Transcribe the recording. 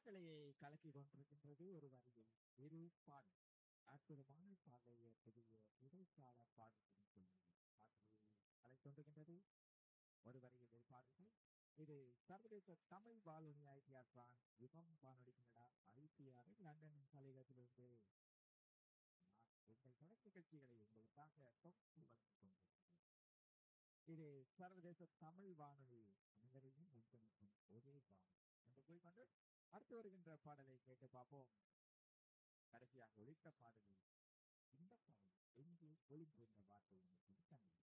காற்றலையை கலக்கி கொண்டிருக்கின்றது ஒரு வரியில் இரு பாடல் அற்புதமான பாடலைய புதிய இடைக்கால பாடல்களும் சொல்லுங்கள் காற்றலையை கலக்கி கொண்டிருக்கின்றது ஒரு வரியில் இரு பாடல்கள் இது சர்வதேச தமிழ் வானொலி ஐடிஆர் பிரான் யுகம் வானொலி கனடா ஐடிஆர் லண்டன் தலைவத்திலிருந்து நான் எங்கள் தொடர் நிகழ்ச்சிகளை உங்களுக்காக தொகுத்து வழங்கிக் கொண்டிருக்கிறேன் இது சர்வதேச தமிழ் வானொலி அனைவரையும் ஒன்றிணைக்கும் ஒரே வானொலி என்று கூறிக்கொண்டு அடுத்து வருகின்ற பாடலை கேட்டு பார்ப்போம் கடைசியாக ஒழித்த பாடலில் இந்த பாடல் எங்கே ஒளிந்திருந்த வார்த்தை என்று சொல்லி